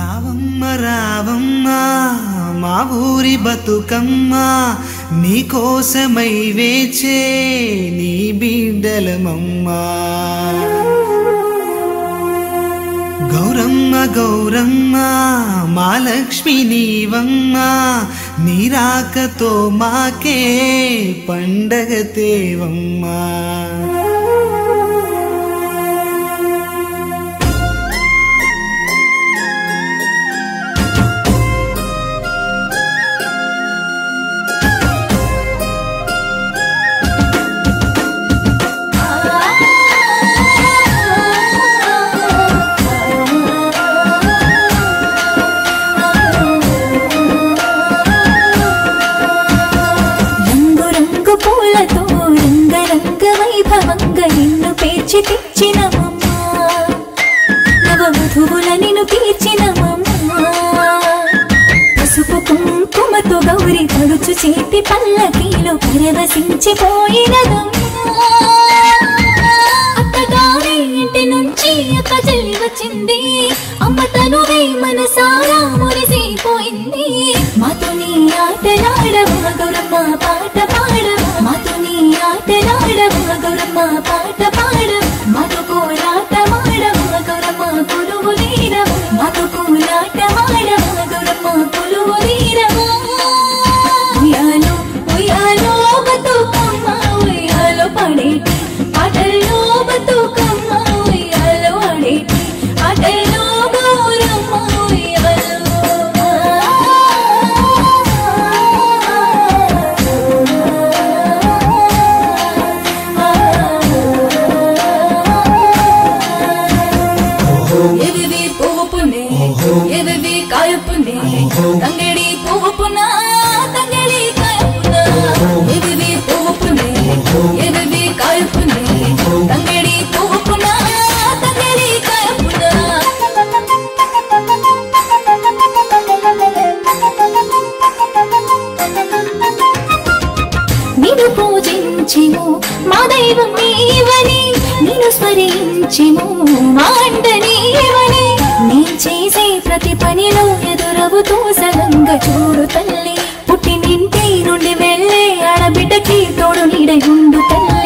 రావమ్మ రావమ్మ మా ఊరి బతుకమ్మ నీకోసమై వేచే నీ బిడ్డలమమ్మా గౌరమ్మ గౌరమ్మ మా లక్ష్మి నీవమ్మ నీరాకతో మాకే పండగ తేవమ్మా రంగు రంగు పూలతో రంగరంగ వైభవంగా నిన్ను పేర్చి తెచ్చినమమ్మా నవవధువుల నిన్ను తీర్చినమమ్మా పసుపు కుంకుమతో గౌరి తడుచు చేతి పల్లకీలో పరవశించిపోయినదమ్మా అత్తగారి ఇంటి నుంచి అక్క చెల్లి వచ్చింది అమ్మ తనువే మనసారా మురిసిపోయింది మాతో నీ ఆటలాడవ గౌరమ్మ పాట పాడవ మాతో నీ ఆటలాడవ గౌరమ్మ పాట పాడవ మాతో కోలాట మాడవ గౌరమ్మ కొలువు తీరవ మాతో కోలాట మాడవ గౌరమ్మ కొలువు తీరవ ఉయ్యాలో ఉయ్యాలో బతుకమ్మ ఉయ్యాలో పడేటి పాటల్లో బతుకమ్మ ఉయ్యాలో ఆడేటి ఆటల్లో గౌరమ్మ ఎవివి పువ్వు పునే ఎవివి కాయ పునే తంగడి పువ్వు పునా తంగడి కాయ పునా ఎవివి పువ్వు పునే ఎవివి కాయ పునే తంగడి పువ్వు పునా తంగడి కాయ పునా నిన్ను పూజించిము మా దైవం నీవని నిన్ను స్మరించిము మా అండ నీవని నీ చేసే ప్రతి పనిలో ఎదురవుతూ సలంగా చూడు తల్లి పుట్టినింటి నుండి వెళ్ళే ఆడబిడ్డకి తోడు నీడై ఉండు తల్లి